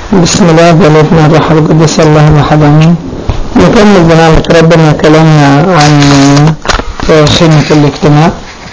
بسم الله والابن الروح القدس الله واحد امين نكمل بنعمة ربنا كلامنا عن خدمة الاجتماع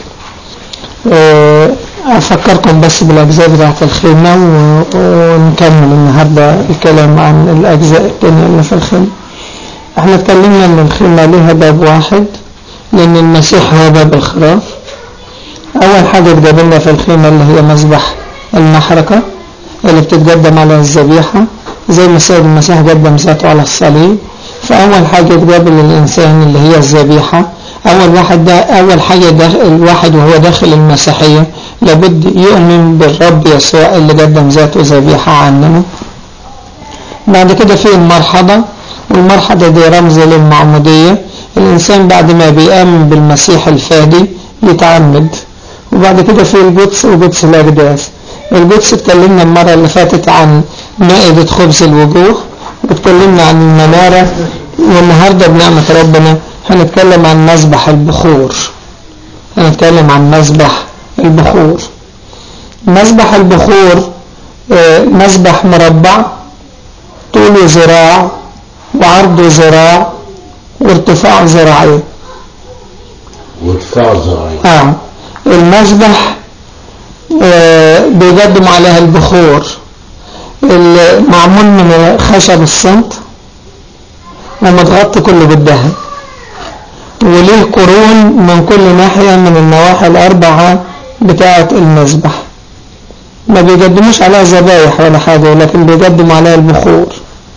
افكركم بس بالاجزاء بتاعت الخيمة ونكمل النهاردة الكلام عن الاجزاء التانية اللي في الخيمة احنا اتكلمنا ان الخيمة ليها باب واحد لان المسيح هو باب الخراف اول حاجة اتقابلنا في الخيمة اللي هي مذبح المحرقة اللي بتتقدم على الذبيحة زي ما السيد المسيح قدم ذاته على الصليب فأول حاجة تقابل الإنسان اللي هي الذبيحة أول واحد ده أول حاجة ده الواحد وهو داخل المسيحية لابد يؤمن بالرب يسوع اللي قدم ذاته ذبيحة عننا بعد كده في المرحضة والمرحضة دي رمز للمعمودية الإنسان بعد ما بيآمن بالمسيح الفادي يتعمد وبعد كده في القدس وقدس الأقداس القدس اتكلمنا المرة اللي فاتت عن مائدة خبز الوجوه واتكلمنا عن المنارة والنهاردة بنعمة ربنا هنتكلم عن مذبح البخور هنتكلم عن مذبح البخور مذبح البخور مذبح مربع طوله ذراع وعرضه ذراع وارتفاعه ذراعين وارتفاع ذراعين اه المذبح آه بيقدم عليها البخور معمول من خشب الصمت ومتغطي كله بالدهن وليه قرون من كل ناحية من النواحي الأربعة بتاعة المذبح ما بيقدموش عليها ذبايح ولا حاجة لكن بيقدموا عليها البخور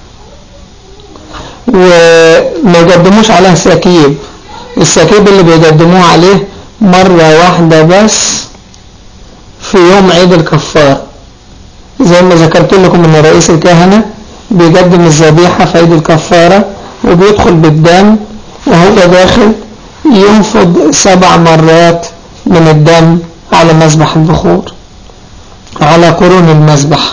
وما يقدموش عليها سكيب السكيب اللي بيقدموه عليه مرة واحدة بس في يوم عيد الكفار زي ما ذكرت لكم ان رئيس الكهنة بيقدم الذبيحة في عيد الكفارة وبيدخل بالدم وهو داخل ينفض سبع مرات من الدم على مذبح البخور على قرون المذبح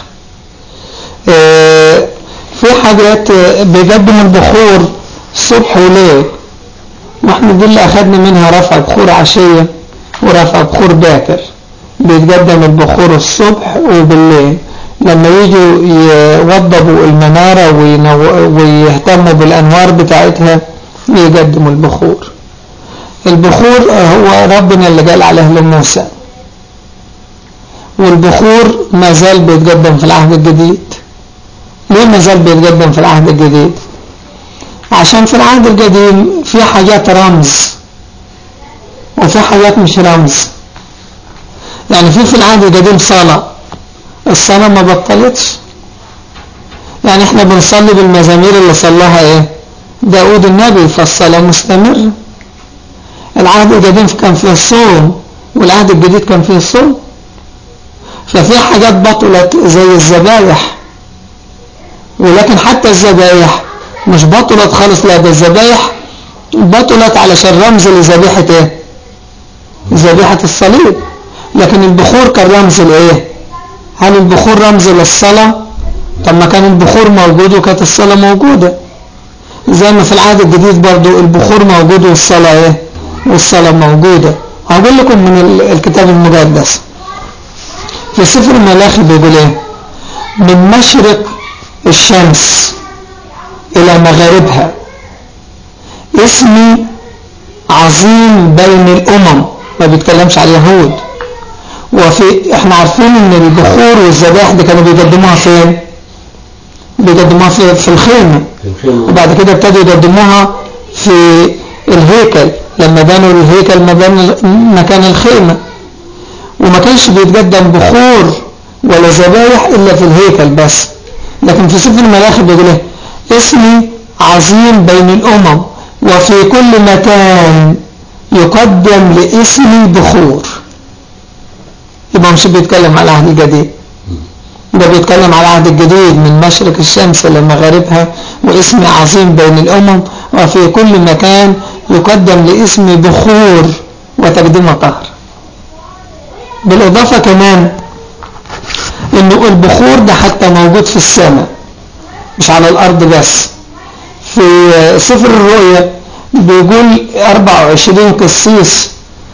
في حاجات بيقدم البخور صبح وليل واحنا دي اللي اخدنا منها رفع بخور عشية ورفع بخور باكر بيتقدم البخور الصبح وبالليل لما يجوا يوضبوا المنارة ويهتموا بالأنوار بتاعتها يقدموا البخور البخور هو ربنا اللي قال عليه لموسى والبخور ما زال بيتقدم في العهد الجديد ليه ما زال بيتقدم في العهد الجديد عشان في العهد القديم في حاجات رمز وفي حاجات مش رمز يعني في في العهد القديم صلاة الصلاة ما بطلتش يعني احنا بنصلي بالمزامير اللي صلاها ايه داود النبي فالصلاة مستمرة العهد القديم كان فيه الصوم والعهد الجديد كان فيه الصوم ففي حاجات بطلت زي الذبايح ولكن حتى الذبايح مش بطلت خالص لا ده الذبايح بطلت علشان رمز لذبيحة ايه ذبيحة الصليب لكن البخور كان رمز لايه هل البخور رمز للصلاة طب ما كان البخور موجود وكانت الصلاة موجودة زي ما في العهد الجديد برضو البخور موجود والصلاة ايه والصلاة موجودة هقول لكم من الكتاب المقدس في سفر الملاخي بيقول ايه من مشرق الشمس الى مغاربها اسمي عظيم بين الامم ما بيتكلمش على اليهود وفي احنا عارفين ان البخور والذبائح دي كانوا بيقدموها فين بيقدموها في, في الخيمة وبعد كده ابتدوا يقدموها في الهيكل لما بنوا الهيكل مكان الخيمة وما كانش بيتقدم بخور ولا ذبائح الا في الهيكل بس لكن في سفر الملاخي بيقول ايه اسمي عظيم بين الامم وفي كل مكان يقدم لاسمي بخور يبقى مش بيتكلم على العهد الجديد ده بيتكلم على العهد الجديد من مشرق الشمس لمغاربها واسمي عظيم بين الأمم وفي كل مكان يقدم لاسم بخور وتقديم طهر بالإضافة كمان انه البخور ده حتى موجود في السماء مش على الأرض بس في سفر الرؤيا بيقول 24 قسيس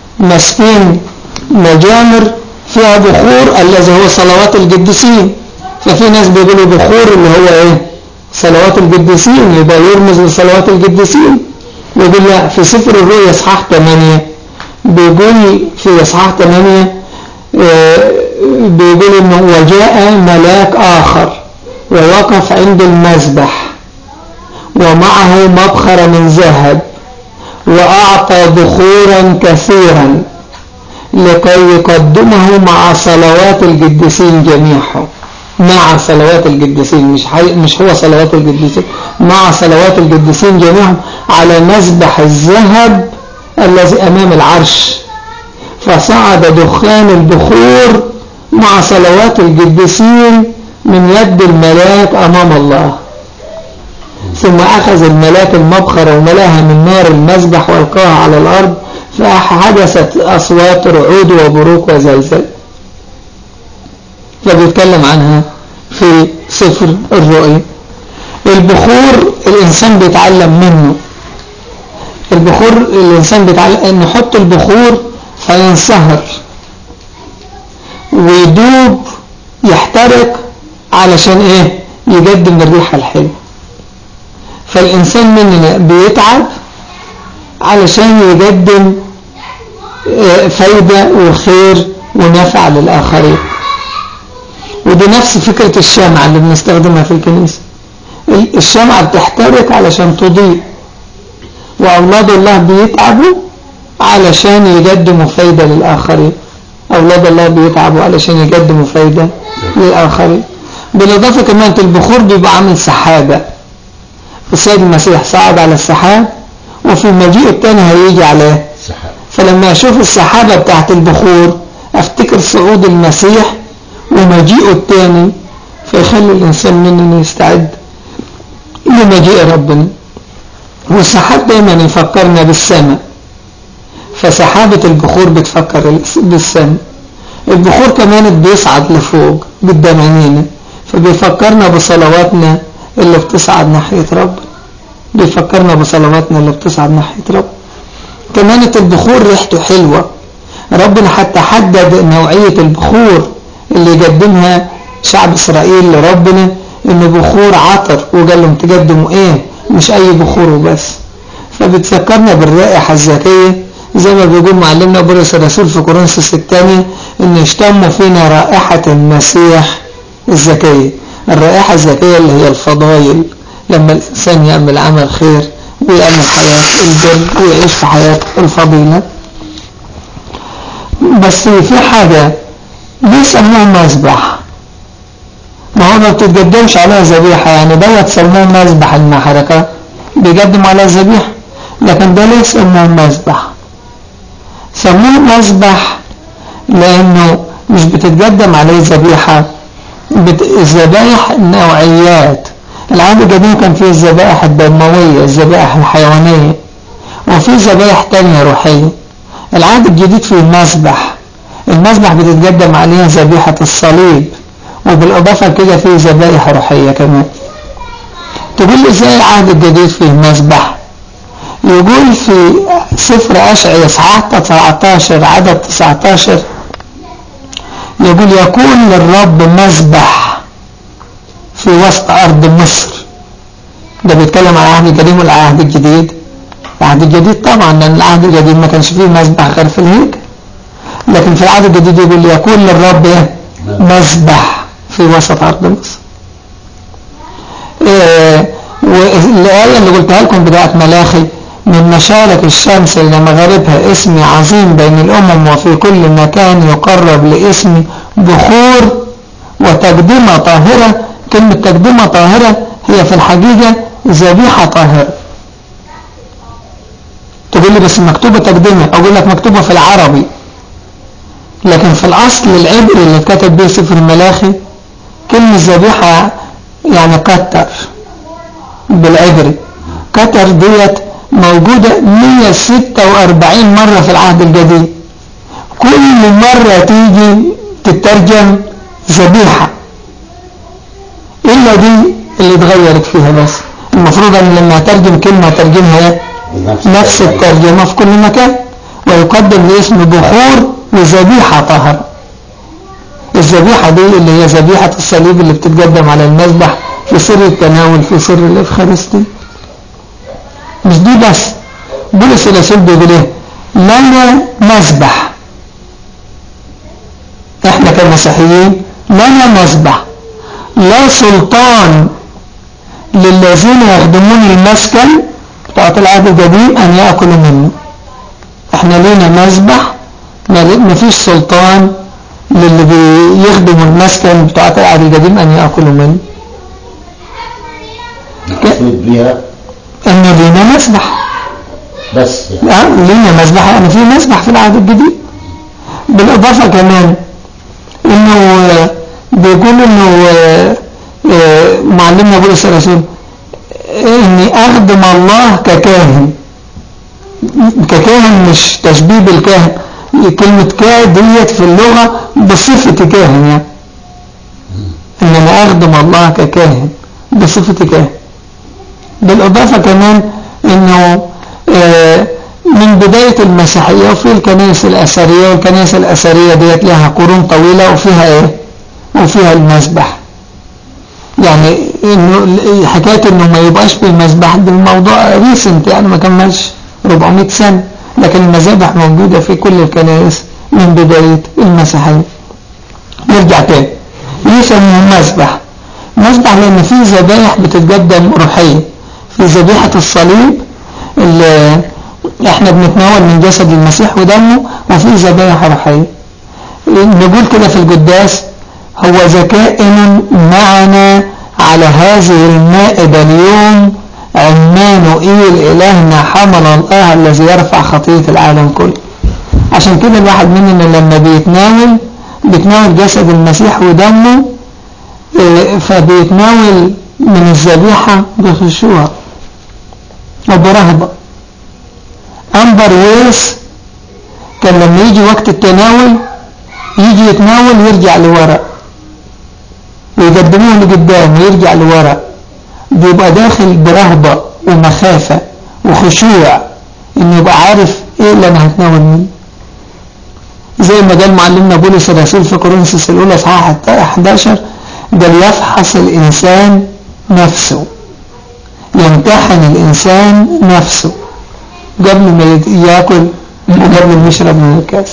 ماسكين مجامر فيها بخور الذي هو صلوات القديسين ففي ناس بيقولوا بخور اللي هو ايه صلوات القديسين يبقى يرمز لصلوات القديسين يقول لا في سفر الرؤيا اصحاح 8 بيقول في اصحاح 8 آه، بيقول انه وجاء ملاك اخر ووقف عند المذبح ومعه مبخر من ذهب وأعطى بخورا كثيرا لكي يقدمه مع صلوات القديسين جميعهم مع صلوات القديسين مش مش هو صلوات القديسين مع صلوات القديسين جميعهم على مذبح الذهب الذي أمام العرش فصعد دخان البخور مع صلوات القديسين من يد الملاك أمام الله ثم أخذ الملاك المبخرة وملاها من نار المذبح والقاها على الأرض فحدثت أصوات رعود وبروق وزلزال فبيتكلم عنها في سفر الرؤيا البخور الإنسان بيتعلم منه البخور الإنسان بيتعلم أن يحط البخور فينصهر ويدوب يحترق علشان ايه يقدم الريحة الحلوة فالإنسان مننا بيتعب علشان يقدم آه، فايدة وخير ونفع للآخرين ودي نفس فكرة الشمعة اللي بنستخدمها في الكنيسة الشمعة بتحترق علشان تضيء وأولاد الله بيتعبوا علشان يقدموا فايدة للآخرين أولاد الله بيتعبوا علشان يقدموا فايدة للآخرين بالإضافة كمان البخور بيبقى عامل سحابة السيد المسيح صعد على السحاب وفي المجيء الثاني هيجي عليه فلما أشوف السحابة بتاعت البخور أفتكر صعود المسيح ومجيئه الثاني فيخلي الإنسان مننا يستعد لمجيء ربنا والسحاب دايما يفكرنا بالسماء فسحابة البخور بتفكر بالسماء البخور كمان بيصعد لفوق قدام عينينا فبيفكرنا بصلواتنا اللي بتصعد ناحية رب بيفكرنا بصلواتنا اللي بتصعد ناحية رب كمان البخور ريحته حلوة ربنا حتى حدد نوعية البخور اللي يقدمها شعب إسرائيل لربنا إنه بخور عطر وقال لهم تقدموا إيه مش أي بخور وبس فبتذكرنا بالرائحة الذكية زي ما بيقول معلمنا بولس الرسول في كورنثوس الثانية إن اشتموا فينا رائحة المسيح الذكية الرائحة الذكية اللي هي الفضائل لما الإنسان يعمل عمل خير ويعمل حياة البر ويعيش في حياة الفضيلة بس في حاجة بيسموه مذبح ما هو ما بتتقدمش عليها ذبيحة يعني دوت سموه مذبح المحرقة بيقدم عليها ذبيحة لكن ده ليه سموه مذبح سموه مذبح لأنه مش بتتقدم عليه ذبيحة الذبائح نوعيات العهد القديم كان فيه الذبائح الدموية الذبائح الحيوانية وفي ذبائح تانية روحية العهد الجديد فيه المسبح المسبح بتتقدم عليها ذبيحة الصليب وبالإضافة كده فيه ذبائح روحية كمان تقول لي ازاي العهد الجديد فيه مسبح يقول في سفر أشعي إصحاح 19 عدد 19 يقول يكون للرب مذبح في وسط أرض مصر ده بيتكلم عن العهد القديم والعهد الجديد العهد الجديد طبعا لأن العهد الجديد ما كانش فيه مذبح غير في الهيكل لكن في العهد الجديد يقول يكون للرب مذبح في وسط أرض مصر إيه والآية اللي قلتها لكم بداية ملاخي من مشارق الشمس إلى مغاربها اسمي عظيم بين الأمم وفي كل مكان يقرب لاسمي بخور وتقدمة طاهرة كلمة تقدمة طاهرة هي في الحقيقة ذبيحة طاهرة تقول لي بس مكتوبة تقدمة أقول لك مكتوبة في العربي لكن في الأصل العبري اللي كتب به سفر الملاخي كلمة ذبيحة يعني كتر بالعبري كتر ديت موجودة 146 مرة في العهد الجديد كل مرة تيجي تترجم ذبيحة إلا دي اللي اتغيرت فيها بس المفروض أن لما ترجم كلمة ترجمها نفس الترجمة في كل مكان ويقدم لاسم بخور وذبيحة طهر الذبيحة دي اللي هي ذبيحة الصليب اللي بتتقدم على المذبح في سر التناول في سر الإفخارستي مش دي بس بولس الرسول بيقول ايه لنا مذبح احنا كمسيحيين لنا مذبح لا سلطان للذين يخدمون المسكن بتاعت العهد القديم ان يأكلوا منه احنا لينا مذبح ما فيش سلطان للي بيخدموا المسكن بتاعت العهد القديم ان يأكلوا منه مقصود بيها انه لينا مسبح بس يعني لا لينا مسبح يعني في مسبح في العهد الجديد بالاضافة كمان انه آه، بيقول انه آه، آه، معلمنا بولس الرسول اني اخدم الله ككاهن ككاهن مش تشبيه بالكاهن كلمة كاهن ديت في اللغة بصفة كاهن يعني ان انا اخدم الله ككاهن بصفة كاهن بالاضافة كمان انه آه، من بداية المسيحية وفي الكنائس الأثرية والكنائس الأثرية ديت لها قرون طويلة وفيها ايه وفيها المسبح يعني انه حكاية انه ما يبقاش في المسبح ده الموضوع ريسنت يعني ما كملش 400 سنة لكن المذابح موجودة في كل الكنائس من بداية المسيحية نرجع تاني يسموه مسبح مسبح لان في ذبائح بتتقدم روحية في ذبيحة الصليب اللي احنا بنتناول من جسد المسيح ودمه وفي ذبائح روحية نقول كده في القداس هو ذكائن معنا على هذه المائدة اليوم عمانوئيل إلهنا حمل الله الذي يرفع خطية العالم كله عشان كده الواحد مننا لما بيتناول بيتناول جسد المسيح ودمه اه، فبيتناول من الذبيحة بخشوع وبرهبة أمبر ويس كان لما يجي وقت التناول يجي يتناول يرجع لورا ويقدموه لقدام ويرجع لورا بيبقى داخل برهبة ومخافة وخشوع انه يبقى عارف ايه اللي انا هتناول منه زي ما قال معلمنا بولس الرسول في كورنثوس الاولى اصحاح 11 قال يفحص الانسان نفسه يمتحن الانسان نفسه قبل ما ياكل وقبل ما يشرب من الكاس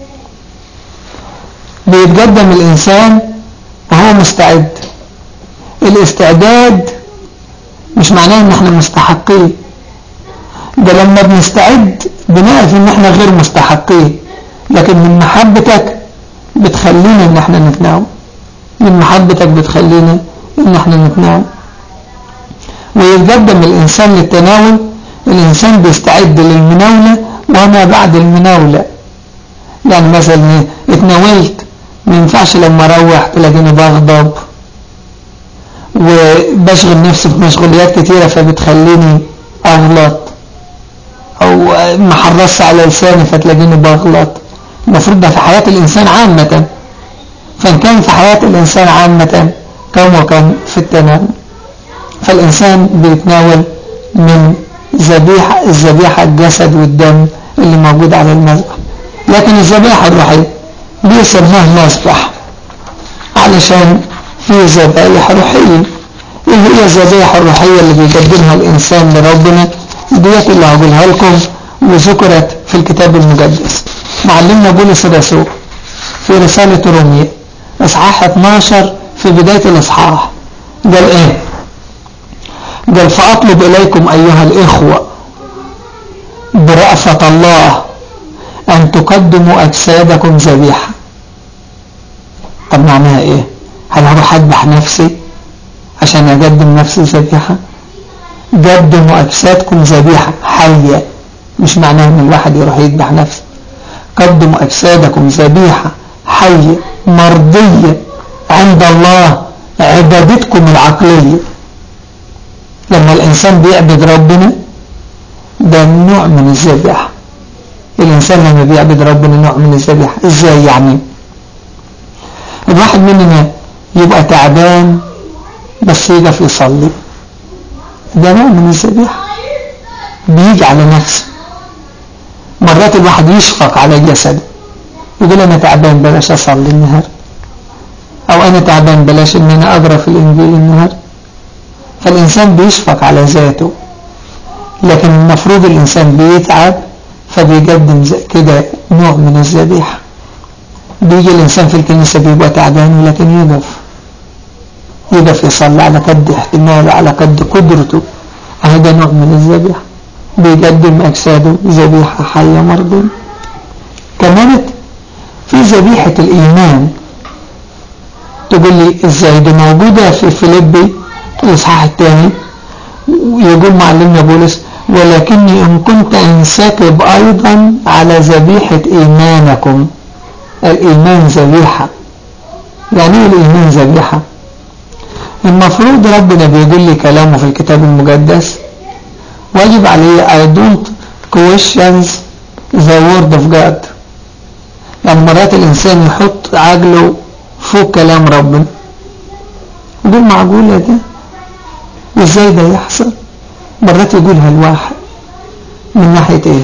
بيتقدم الانسان وهو مستعد الاستعداد مش معناه ان احنا مستحقين ده لما بنستعد بنعرف ان احنا غير مستحقين لكن من محبتك بتخلينا ان احنا نتناول من محبتك بتخلينا ان احنا نتناول ويتقدم الانسان للتناول الانسان بيستعد للمناولة وما بعد المناولة يعني مثلا اتناولت ما ينفعش لما اروح تلاقيني بغضب وبشغل نفسي في مشغوليات كتيرة فبتخليني اغلط او ما حرصت على لساني فتلاقيني بغلط المفروض ده في حياة الانسان عامة فان كان في حياة الانسان عامة كم وكم في التناول فالانسان بيتناول من ذبيحة الذبيحة الجسد والدم اللي موجود على المذبح لكن الذبيحة الروحية بيسموها مسبح علشان في ذبائح روحية ايه هي الذبائح الروحية اللي بيقدمها الانسان لربنا ديت اللي هقولها لكم وذكرت في الكتاب المقدس معلمنا بولس الرسول في رسالة رومية اصحاح 12 في بداية الاصحاح قال ايه قال فاطلب اليكم ايها الاخوة برأفة الله ان تقدموا اجسادكم ذبيحة طب معناها ايه هل هروح اذبح نفسي عشان اقدم نفسي ذبيحة قدموا اجسادكم ذبيحة حية مش معناها ان الواحد يروح يذبح نفسه قدموا اجسادكم ذبيحة حية مرضية عند الله عبادتكم العقلية لما الانسان بيعبد ربنا ده نوع من الذبيحة الانسان لما بيعبد ربنا نوع من الذبيحة ازاي يعني الواحد مننا يبقى تعبان بس يقف يصلي ده نوع من الذبيحة بيجي على نفسه مرات الواحد يشفق على جسده يقول انا تعبان بلاش اصلي النهارده او انا تعبان بلاش ان انا اقرا في الانجيل النهارده فالانسان بيشفق على ذاته لكن المفروض الانسان بيتعب فبيقدم كده نوع من الذبيحه بيجي الانسان في الكنيسه بيبقى تعبان ولكن يقف يقف يصلي على قد احتماله على قد قدرته هذا نوع من الذبيحه بيقدم اجساده ذبيحه حيه مرضيه كمان في ذبيحه الايمان تقول لي ازاي دي موجودة في فيليبي الاصحاح الثاني يقول معلمنا بولس ولكني ان كنت انسكب ايضا على ذبيحة ايمانكم الايمان ذبيحة يعني ايه الايمان ذبيحة المفروض ربنا بيقول لي كلامه في الكتاب المقدس واجب علي I don't questions the word of God يعني مرات الانسان يحط عقله فوق كلام ربنا يقول معقولة ده وازاي ده يحصل مرات يقولها الواحد من ناحية ايه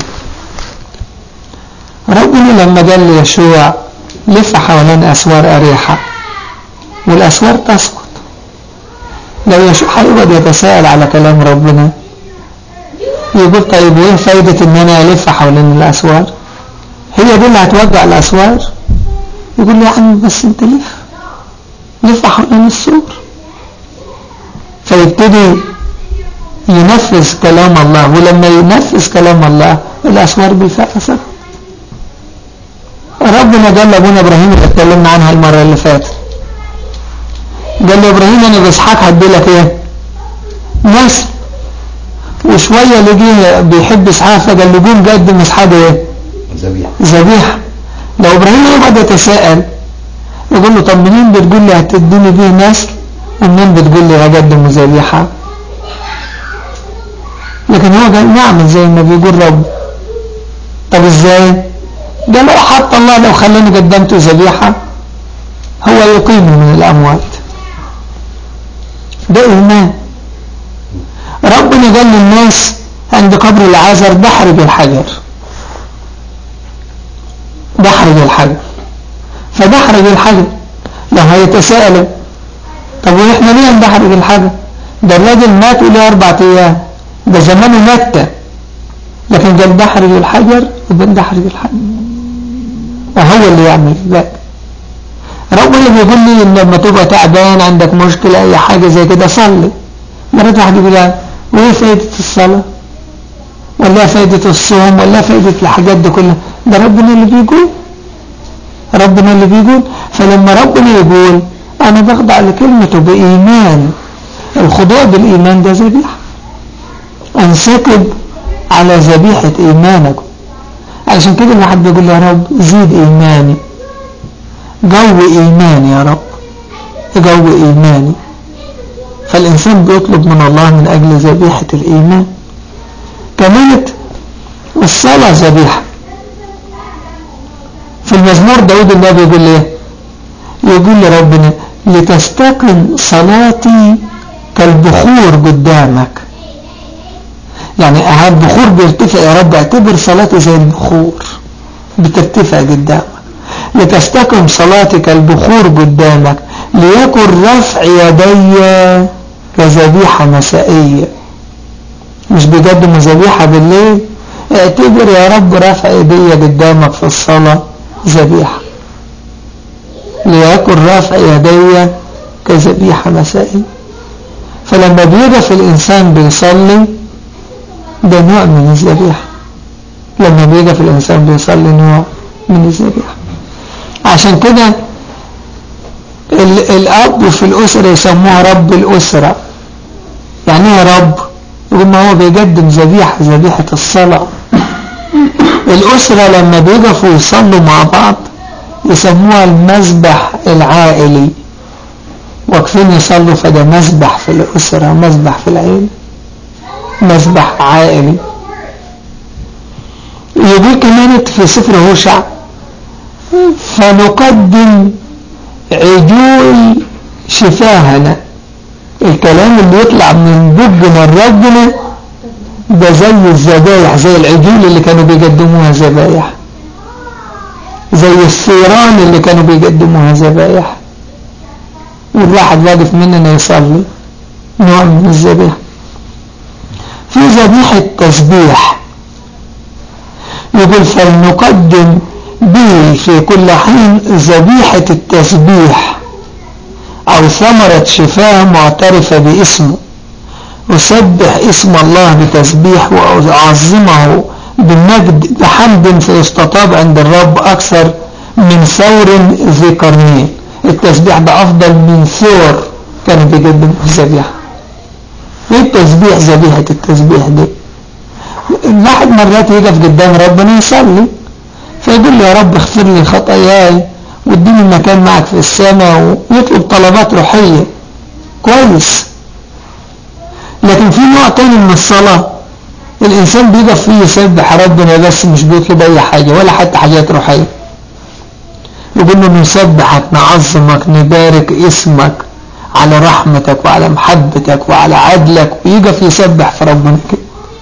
ربنا لما قال ليشوع لف حوالين اسوار اريحة والاسوار تسقط لو يشوع هيقعد يتساءل على كلام ربنا يقول طيب وايه فايدة ان انا الف حوالين الاسوار هي دي اللي هتوجع الاسوار يقول لي يا عم بس انت لف لف حوالين السور فيبتدي ينفذ كلام الله ولما ينفذ كلام الله الاسوار بيفقسها ربنا قال لابونا ابراهيم اللي اتكلمنا عنها المره اللي فاتت قال له ابراهيم انا باسحاق هدي لك ايه نسل وشويه لقيه بيحب اسحاق فقال له قوم قدم اسحاق ايه ذبيحة ذبيحه لو ابراهيم يقعد يتساءل يقول له طب منين بتقول لي هتديني بيه نسل ومنين بتقول لي هقدم ذبيحه لكن هو قال نعمل زي ما بيقول رب طب ازاي ده لو حط الله لو خلاني قدمت ذبيحه هو يقيم من الاموات ده ايمان ربنا قال للناس عند قبر العازر بحرج الحجر بحرج الحجر فبحرج الحجر لو هيتساءلوا طب واحنا ليه بحرج الحجر ده الراجل مات وليه اربع ايام ده زمانه مات لكن قال بحرج الحجر يبقى بحرج الحجر وهو اللي يعمل ذلك ربنا بيقول لي ان لما تبقى تعبان عندك مشكلة اي حاجة زي كده صلي مرات واحد يقول لها وايه فايدة الصلاة ولا فايدة الصوم ولا فايدة الحاجات دي كلها ده ربنا اللي بيقول ربنا اللي بيقول فلما ربنا يقول انا بخضع لكلمته بايمان الخضوع بالايمان ده ذبيحة انسكب على ذبيحة ايمانكم علشان كده الواحد بيقول يا رب زيد ايماني جو ايماني يا رب جو ايماني فالانسان بيطلب من الله من اجل ذبيحة الايمان كانت الصلاة ذبيحة في المزمور داود النبي يقول ايه يقول لربنا لتستقم صلاتي كالبخور قدامك يعني البخور بيرتفع يا رب اعتبر صلاتي زي البخور بترتفع قدامك لتستقم صلاتي كالبخور قدامك ليكن رفع يدي كذبيحة مسائية مش بيقدموا ذبيحة بالليل اعتبر يا رب رفع يدي قدامك في الصلاة ذبيحة ليكن رفع يدي كذبيحة مسائية فلما بيقف الإنسان بيصلي ده نوع من الذبيحة لما بيقف الإنسان بيصلي نوع من الذبيحة عشان كده الأب في الأسرة يسموها رب الأسرة يعني ايه رب يقول ما هو بيقدم ذبيحة ذبيحة الصلاة الأسرة لما بيقفوا يصلوا مع بعض يسموها المذبح العائلي واقفين يصلوا فده مذبح في الأسرة مذبح في العيلة مذبح عائلي يقول كمان في سفر هوشع فنقدم عجول شفاهنا الكلام اللي يطلع من بقنا ربنا ده زي الذبايح زي العجول اللي كانوا بيقدموها ذبايح زي الثيران اللي كانوا بيقدموها ذبايح والواحد واقف مننا يصلي نوع من الذبيحة في ذبيحة تسبيح يقول فلنقدم به في كل حين ذبيحة التسبيح أو ثمرة شفاه معترفة باسمه أسبح اسم الله بتسبيح وأعظمه بالمجد بحمد فيستطاب عند الرب أكثر من ثور ذي قرنين التسبيح ده أفضل من ثور كان بيقدم الذبيحة ايه التسبيح ذبيحة التسبيح دي الواحد مرات يقف قدام ربنا يصلي فيقول له يا رب اغفر لي خطاياي واديني مكان معك في السماء ويطلب طلبات روحية كويس لكن في نوع تاني من الصلاة الإنسان بيقف فيه يسبح ربنا بس مش بيطلب أي حاجة ولا حتى حاجات روحية يقول له نسبحك نعظمك نبارك اسمك على رحمتك وعلى محبتك وعلى عدلك ويقف يسبح في ربنا كده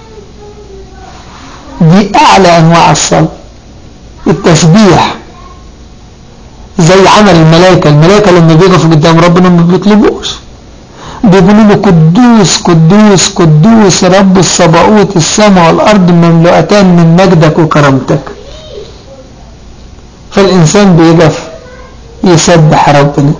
دي أعلى أنواع الصلاة التسبيح زي عمل الملائكة الملائكة لما بيقفوا قدام ربنا ما بيطلبوش بيقولوا له قدوس قدوس قدوس رب الصباؤوت السماء والأرض مملوءتان من مجدك وكرامتك فالإنسان بيقف يسبح ربنا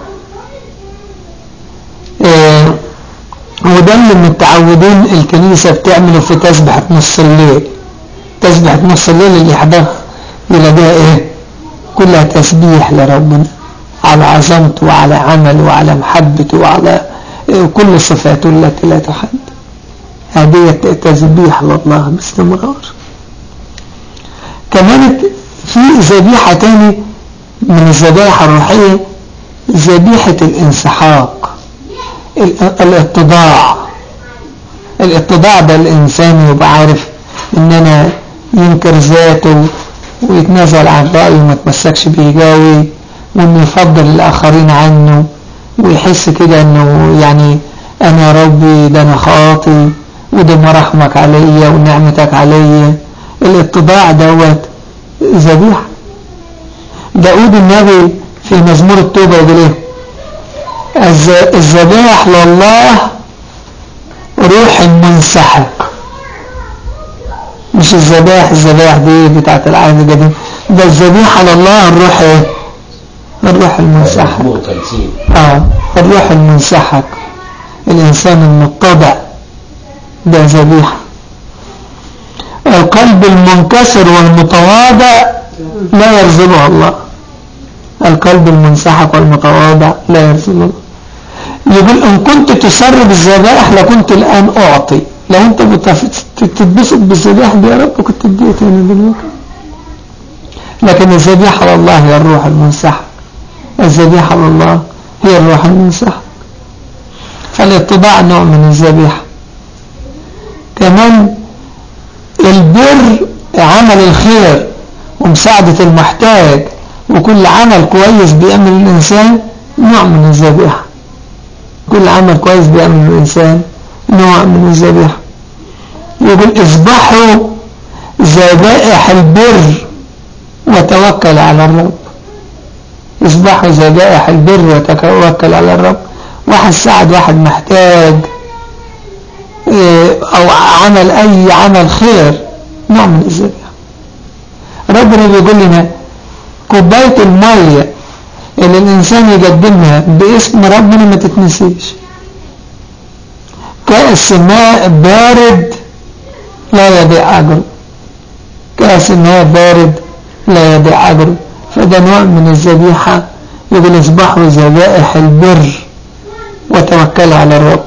إيه وده اللي متعودين الكنيسة بتعمله في تسبحة نص الليل تسبحة نص الليل اللي يحضرها يلاقيها ايه كلها تسبيح لربنا على عظمته وعلى عمله وعلى محبته وعلى كل صفاته التي لا تحد هذه تسبيح لله باستمرار كمان في ذبيحة تاني من الذبائح الروحية ذبيحة الانسحاق الاتضاع الاتضاع ده الانسان يبقى عارف ان انا ينكر ذاته ويتنازل عن رأيه وما يتمسكش بإيجابي وانه يفضل الآخرين عنه ويحس كده انه يعني انا ربي ده انا خاطي وده مراحمك عليا ونعمتك عليا الاتضاع دوت ذبيحة داود النبي في مزمور التوبة يقول ايه الذبائح لله روح منسحق مش الذبائح الذبائح دي بتاعت العهد القديم ده الذبيحة لله الروح ايه الروح المنسحق اه الروح المنسحق الانسان المتضع ده ذبيحة القلب المنكسر والمتواضع لا يرزقه الله القلب المنسحق والمتواضع لا يرزقه الله يقول ان كنت تسر بالذبائح لكنت الان اعطي لو انت بتتبسط بالذبائح دي يا رب كنت اديت هنا دلوقتي لكن الذبيحة لله هي الروح المنسحق الذبيحة لله هي الروح المنسحق فالاتباع نوع من الذبيحة كمان البر عمل الخير ومساعدة المحتاج وكل عمل كويس بيعمل الإنسان نوع من الذبيحة كل عمل كويس بيعمل الإنسان نوع من الذبيحة يقول اذبحوا ذبائح البر وتوكل على الرب اذبحوا ذبائح البر وتوكل على الرب واحد ساعد واحد محتاج او عمل اي عمل خير نوع من الذبيحة ربنا بيقول لنا كوباية المية اللي الانسان يقدمها باسم ربنا ما تتنسيش كأس ماء بارد لا يبيع أجره كأس ماء بارد لا يبيع أجره فده نوع من الذبيحة يقول اصبحوا ذبائح البر وتوكلوا على الرب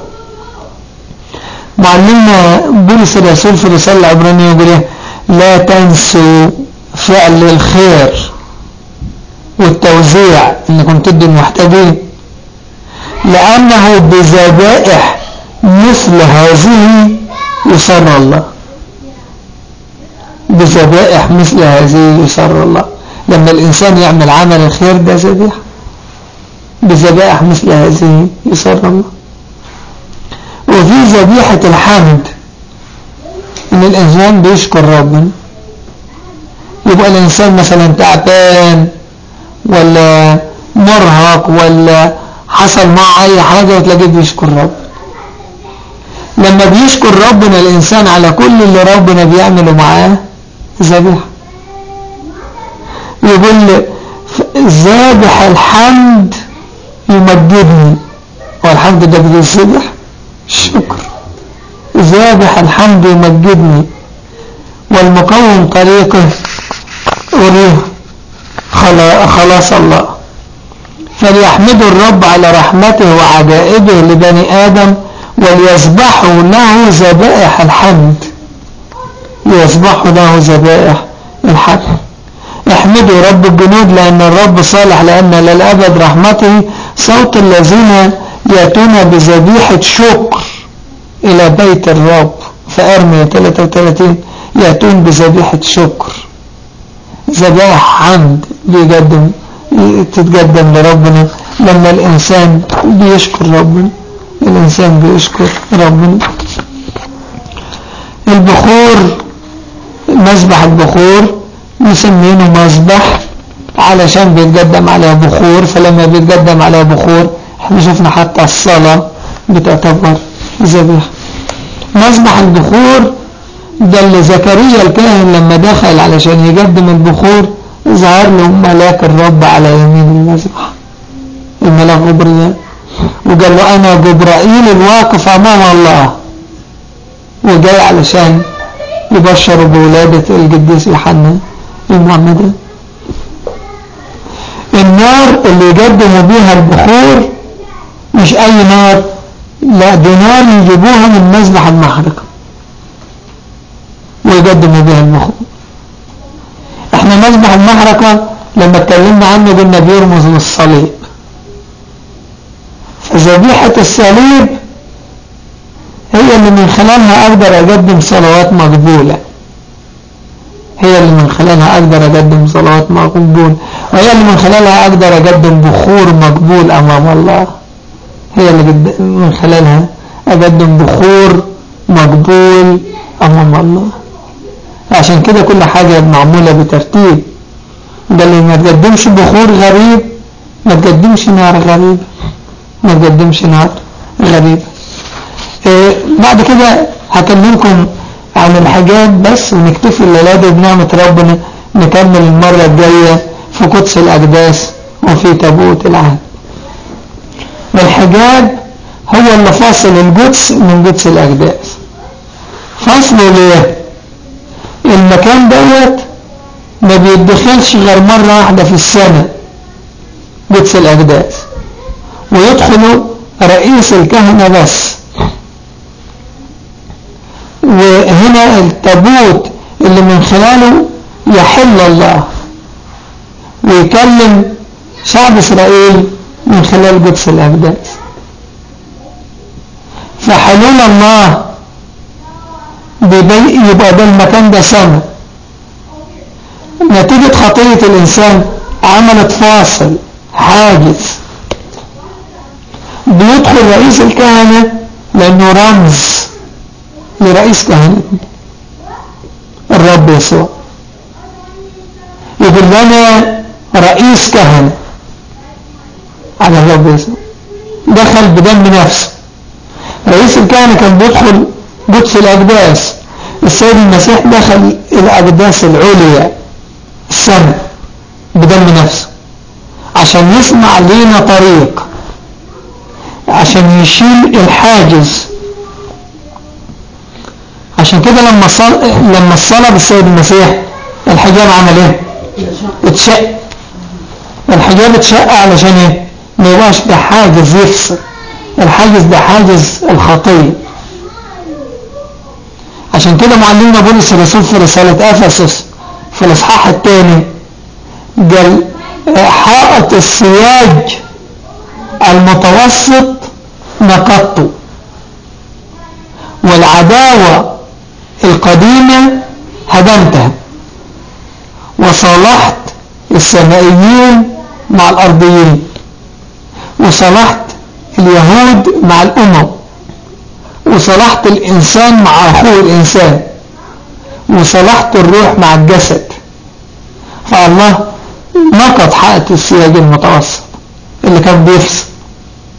معلمنا بولس الرسول في رسالة العبرانية يقول ايه لا تنسوا فعل الخير والتوزيع انكم تدوا المحتاجين لأنه بذبائح مثل هذه يسر الله بذبائح مثل هذه يسر الله لما الإنسان يعمل عمل الخير ده ذبيحة بذبائح مثل هذه يسر الله وفي ذبيحة الحمد ان الانسان بيشكر ربنا يبقى الانسان مثلا تعبان ولا مرهق ولا حصل معه اي حاجة وتلاقيه بيشكر رب لما بيشكر ربنا الانسان على كل اللي ربنا بيعمله معاه ذبيحة يقول ذابح الحمد يمجدني والحمد ده بيذبح الشكر ذابح الحمد يمجدني والمقوم طريقه أريه خلاص الله فليحمدوا الرب على رحمته وعجائبه لبني آدم وليسبحوا له ذبائح الحمد ليسبحوا له ذبائح الحمد احمدوا رب الجنود لأن الرب صالح لأن للأبد رحمته صوت الذين يأتون بذبيحة شكر إلى بيت الرب فأرمية 33 يأتون بذبيحة شكر ذبائح حمد بيقدم تتقدم لربنا لما الإنسان بيشكر ربنا الإنسان بيشكر ربنا البخور مذبح البخور مسمينه مذبح علشان بيتقدم على بخور فلما بيتقدم على بخور احنا شفنا حتى الصلاة بتعتبر ذبيحة مذبح البخور ده اللي زكريا الكاهن لما دخل علشان يقدم البخور ظهر له ملاك الرب على يمين المذبح الملاك جبريل وقال له انا جبرائيل الواقف امام الله وجاي علشان يبشر بولادة القديس يوحنا المعمدة النار اللي يقدموا بيها البخور مش اي نار لا دي نار يجيبوها من مذبح المحرقة ويقدموا بها البخور احنا مذبح المحرقة لما اتكلمنا عنه قلنا بيرمز للصليب فذبيحة الصليب هي اللي من خلالها اقدر اقدم صلوات مقبولة هي اللي من خلالها اقدر اقدم صلوات مقبولة وهي اللي من خلالها اقدر اقدم بخور مقبول امام الله هي اللي من خلالها اقدم بخور مقبول امام الله عشان كده كل حاجة معمولة بترتيب ده اللي ما تقدمش بخور غريب ما تقدمش نار غريب ما تقدمش نار غريب إيه بعد كده هكلمكم عن الحاجات بس ونكتفي الليلة دي بنعمة ربنا نكمل المرة الجاية في قدس الأقداس وفي تابوت العهد والحجاب هو اللي فاصل القدس من قدس الأقداس فاصله ليه المكان دوت ما بيدخلش غير مرة واحدة في السنة قدس الأقداس ويدخلوا رئيس الكهنة بس وهنا التابوت اللي من خلاله يحل الله ويكلم شعب إسرائيل من خلال قدس الأقداس فحلول الله يبقى ده المكان ده سنة نتيجة خطية الإنسان عملت فاصل حاجز بيدخل رئيس الكهنة لأنه رمز لرئيس كهنة الرب يسوع يقول لنا رئيس كهنة على الرب يسوع دخل بدم نفسه رئيس الكهنة كان بيدخل قدس الأقداس السيد المسيح دخل الأقداس العليا السنة بدم نفسه عشان يصنع لينا طريق عشان يشيل الحاجز عشان كده لما صل... لما الصلب السيد المسيح الحجاب عمل ايه اتشق الحجاب اتشق علشان ايه ما يبقاش ده حاجز يفصل الحاجز ده حاجز الخطيه عشان كده معلمنا بولس الرسول في رسالة أفسس في الإصحاح الثاني قال حائط السياج المتوسط نقضته والعداوة القديمة هدمتها وصالحت السمائيين مع الأرضيين وصالحت اليهود مع الأمم وصلحت الإنسان مع أخوه الإنسان وصلحت الروح مع الجسد فالله نقض حقة السياج المتوسط اللي كان بيفصل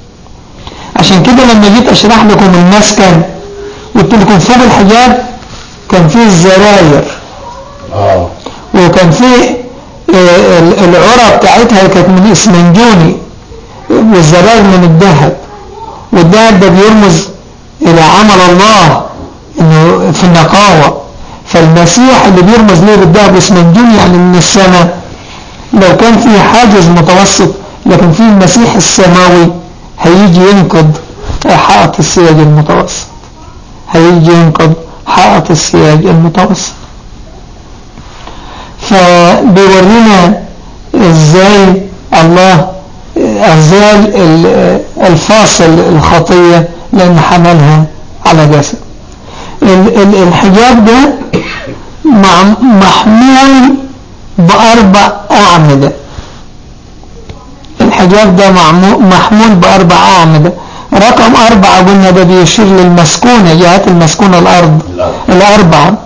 عشان كده لما جيت اشرح لكم المسكن قلت لكم فوق الحجاب كان فيه الزراير اه وكان فيه آه، ال- العرى بتاعتها كانت من اسمنجوني والزراير من الذهب والذهب ده بيرمز الى عمل الله انه في النقاوة فالمسيح اللي بيرمز ليه بالذهب اسمنجوني يعني من السماء لو كان في حاجز متوسط لكن في المسيح السماوي هيجي ينقض حائط السياج المتوسط هيجي ينقض حائط السياج المتوسط فبيورينا ازاي الله ازال ال- الفاصل الخطية لان حملها على جسد ال- ال- الحجاب ده مع- محمول بأربع أعمدة الحجاب ده معمو- محمول بأربع أعمدة رقم أربعة قلنا ده بيشير للمسكونة جهات المسكونة الأرض الأرض. الأربعة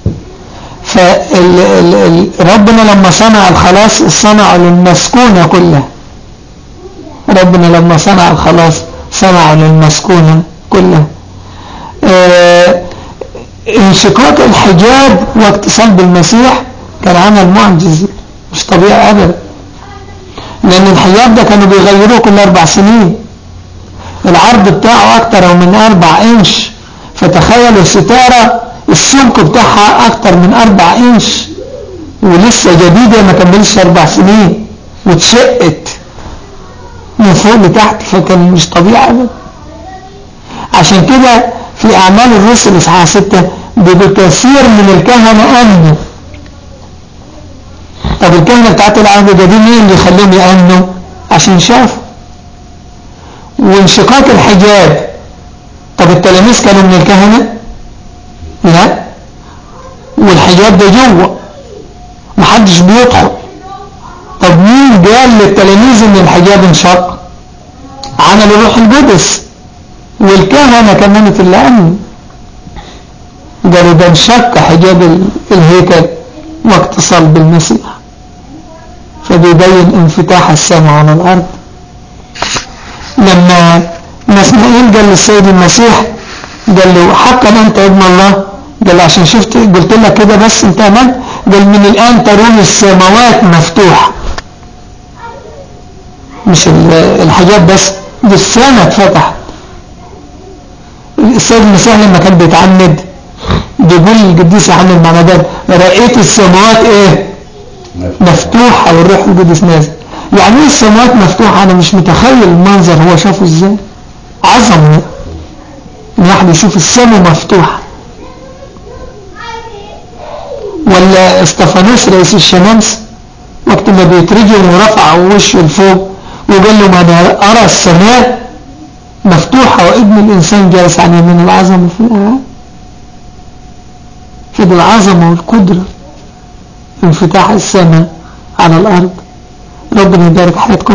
فربنا لما صنع الخلاص صنع للمسكونة كلها ربنا لما صنع الخلاص صنع للمسكونة كلها آه، انشقاق الحجاب واتصال بالمسيح كان عمل معجز مش طبيعي أبدا لأن الحجاب ده كانوا بيغيروه كل أربع سنين العرض بتاعه أكتر من أربع إنش فتخيلوا ستارة السمك بتاعها أكتر من أربع إنش ولسه جديدة ما كملش أربع سنين واتشقت من فوق لتحت فكان مش طبيعي أبدا عشان كده في أعمال الرسل إصحاح ستة بكثير من الكهنة أمنوا طب الكهنة بتاعت العهد القديم مين اللي يخليهم يأمنوا عشان شافوا وانشقاق الحجاب طب التلاميذ كانوا من الكهنة لا والحجاب ده جوه محدش بيدخل طب مين قال للتلاميذ ان الحجاب انشق عمل الروح القدس والكهنة كمنت اللي أمن قالوا ده انشق حجاب ال- الهيكل واتصل بالمسيح فبيبين انفتاح السماء على الأرض لما نسمائيل قال للسيد المسيح قال له حقا أنت ابن الله قال له عشان شفت قلت لك كده بس انت امنت قال من الآن ترون السماوات مفتوحة مش ال- الحجاب بس دي السماء اتفتحت السيد المسيح لما كان بيتعمد بيقول القديس يوحنا المعمدان رأيت السماوات ايه مفتوحة والروح القدس نازل يعني ايه السماوات مفتوحة انا مش متخيل المنظر هو شافه ازاي عظمة ان واحد يشوف السماء مفتوحة ولا استفانوس رئيس الشمامس وقت ما بيترجم ورفع وشه لفوق وقال له ما انا ارى السماء مفتوحة وابن الانسان جالس عن يمين العظمة في الاعلى فدي العظمة والقدرة انفتاح السماء على الأرض ربنا يبارك حياتكم